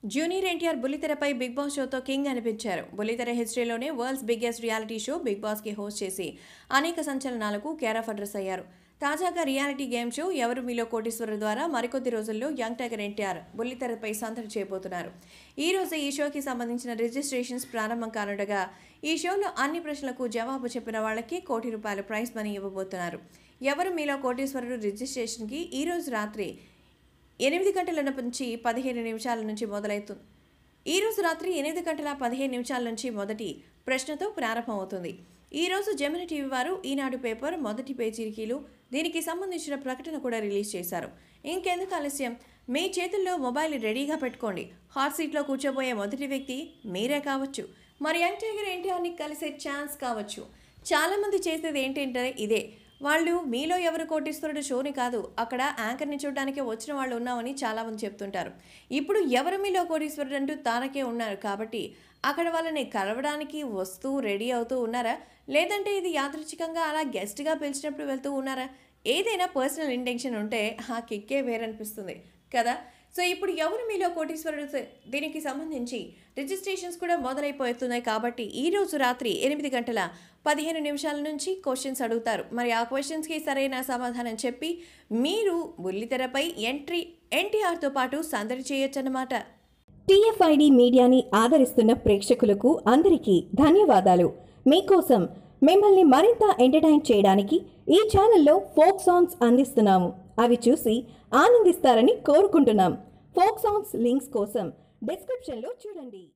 junior NTR బుల్లితెరపై Bigg Boss షోతో king అనిపించారు బుల్లితెర హిస్టరీలోనే world's biggest reality show Bigg బాస్కి హోస్ట్ చేసి అనేక సంచలనాలకు కేరాఫ్ అడ్రస్ అయ్యారు తాజాగా రియాలిటీ గేమ్ షో ఎవరు మీలో కోటీశ్వరు ద్వారా మరికొద్ది రోజుల్లో యంగ్ టైగర్ ఎన్టీఆర్ బుల్లితెరపై సందడి చేయబోతున్నారు ఈ రోజు ఈ షోకి సంబంధించిన రిజిస్ట్రేషన్స్ ప్రారంభం కానుండగా ఈ షోలో అన్ని ప్రశ్నలకు జవాబు చెప్పిన వాళ్ళకి కోటి రూపాయల ప్రైజ్ మనీ ఇవ్వబోతున్నారు ఎవరు మీలో కోటీశ్వరుడు రిజిస్ట్రేషన్కి ఈ రోజు రాత్రి ఎనిమిది గంటల నుంచి పదిహేను నిమిషాల నుంచి మొదలవుతుంది ఈ రోజు రాత్రి ఎనిమిది గంటల పదిహేను నిమిషాల నుంచి మొదటి ప్రశ్నతో ప్రారంభమవుతుంది ఈ రోజు జమిని టీవీ వారు ఈనాడు పేపర్ మొదటి పేజీకీలు దీనికి సంబంధించిన ప్రకటన కూడా రిలీజ్ చేశారు ఇంకెందుకు ఆలస్యం మీ చేతుల్లో మొబైల్ రెడీగా పెట్టుకోండి హాట్ సీట్లో కూర్చోబోయే మొదటి వ్యక్తి మీరే కావచ్చు మరి యంగ్ టైగర్ ఎన్టీఆర్ని కలిసే ఛాన్స్ కావచ్చు చాలామంది చేసేది ఏంటంటే ఇదే వాళ్ళు మీలో ఎవరు కోటీశ్వరుడు షోని కాదు అక్కడ యాంకర్ని చూడడానికి వచ్చిన వాళ్ళు ఉన్నామని చాలామంది చెప్తుంటారు ఇప్పుడు ఎవరు మీలో కోటీశ్వరుడు అంటూ తారకే ఉన్నారు కాబట్టి అక్కడ వాళ్ళని కలవడానికి వస్తూ రెడీ అవుతూ ఉన్నారా లేదంటే ఇది యాదృచ్ఛికంగా అలా గెస్ట్గా పిలిచినప్పుడు వెళ్తూ ఉన్నారా ఏదైనా పర్సనల్ ఇంటెన్షన్ ఉంటే ఆ కిక్కే వేరనిపిస్తుంది కదా సో ఇప్పుడు ఎవరు మీలో కోటీశ్వరుడు స- దీనికి సంబంధించి రిజిస్ట్రేషన్స్ కూడా మొదలైపోతున్నాయి కాబట్టి ఈ రోజు రాత్రి ఎనిమిది గంటల పదిహేను నిమిషాల నుంచి క్వశ్చన్స్ అడుగుతారు మరి ఆ క్వశ్చన్స్కి సరైన సమాధానం చెప్పి మీరు బుల్లితెరపై ఎంట్రీ ఎన్టీఆర్తో పాటు సందడి చేయొచ్చన్నమాట టీఎఫ్ఐడి మీడియాని ఆదరిస్తున్న ప్రేక్షకులకు అందరికీ ధన్యవాదాలు మీకోసం మిమ్మల్ని మరింత ఎంటర్టైన్ చేయడానికి ఈ ఛానల్లో ఫోక్ సాంగ్స్ అందిస్తున్నాము అవి చూసి ఆనందిస్తారని కోరుకుంటున్నాం ఫోక్ సాంగ్స్ లింక్స్ కోసం డిస్క్రిప్షన్లో చూడండి